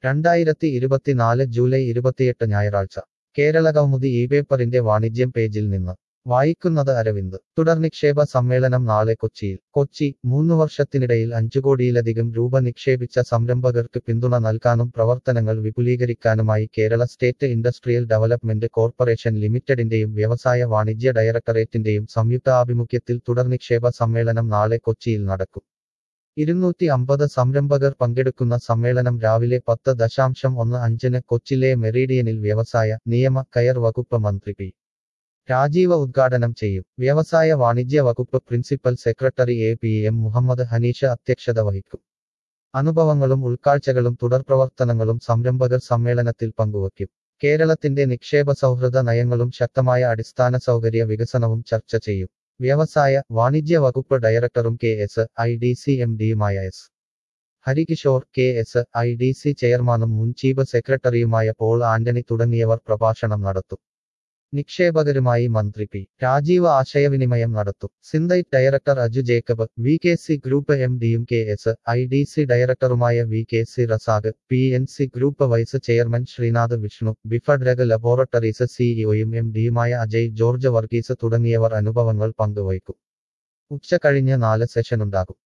രണ്ടായിരത്തി ഇരുപത്തിനാല് ജൂലൈ ഇരുപത്തിയെട്ട് ഞായറാഴ്ച കേരള കൗമുദി ഈ പേപ്പറിന്റെ വാണിജ്യം പേജിൽ നിന്ന് വായിക്കുന്നത് അരവിന്ദ് തുടർനിക്ഷേപ സമ്മേളനം നാളെ കൊച്ചിയിൽ കൊച്ചി മൂന്നു വർഷത്തിനിടയിൽ അഞ്ചു കോടിയിലധികം രൂപ നിക്ഷേപിച്ച സംരംഭകർക്ക് പിന്തുണ നൽകാനും പ്രവർത്തനങ്ങൾ വിപുലീകരിക്കാനുമായി Kerala state industrial development corporation ലിമിറ്റഡിന്റെയും വ്യവസായ വാണിജ്യ ഡയറക്ടറേറ്റിന്റെയും സംയുക്താഭിമുഖ്യത്തിൽ തുടർനിക്ഷേപ സമ്മേളനം നാളെ കൊച്ചിയിൽ നടക്കും ഇരുന്നൂറ്റി അമ്പത് സംരംഭകർ പങ്കെടുക്കുന്ന സമ്മേളനം രാവിലെ പത്ത് ദശാംശം ഒന്ന് അഞ്ചിന് കൊച്ചിയിലെ മെറീഡിയനിൽ വ്യവസായ നിയമ കയർ വകുപ്പ് മന്ത്രി പി രാജീവ ഉദ്ഘാടനം ചെയ്യും വ്യവസായ വാണിജ്യ വകുപ്പ് principal secretary A P M Muhammad Hanish അധ്യക്ഷത വഹിക്കും അനുഭവങ്ങളും ഉൾക്കാഴ്ചകളും തുടർപ്രവർത്തനങ്ങളും സംരംഭകർ സമ്മേളനത്തിൽ പങ്കുവയ്ക്കും കേരളത്തിന്റെ നിക്ഷേപ സൗഹൃദ നയങ്ങളും ശക്തമായ അടിസ്ഥാന സൗകര്യ വികസനവും ചർച്ച ചെയ്യും വ്യവസായ വാണിജ്യ വകുപ്പ് ഡയറക്ടറും K S I D C M ഡിയുമായ S Harikishore K S I D C ചെയർമാനും മുൻ ചീഫ് സെക്രട്ടറിയുമായ പോൾ ആന്റണി തുടങ്ങിയവർ പ്രഭാഷണം നടത്തും നിക്ഷേപകരുമായി മന്ത്രി പി രാജീവ് ആശയവിനിമയം നടത്തും Synthite director Aju Jacob V K C group M ഡിയും K S I D C ഡയറക്ടറുമായ V K C Razak P N C group vice chairman Sreenath Vishnu ബിഫഡ്രഗ് ലബോറട്ടറീസ് സിഇഒയും എം ഡിയുമായ അജയ് ജോർജ് വർഗീസ് തുടങ്ങിയവർ അനുഭവങ്ങൾ പങ്കുവയ്ക്കും ഉച്ച കഴിഞ്ഞ് നാല് സെഷനുണ്ടാകും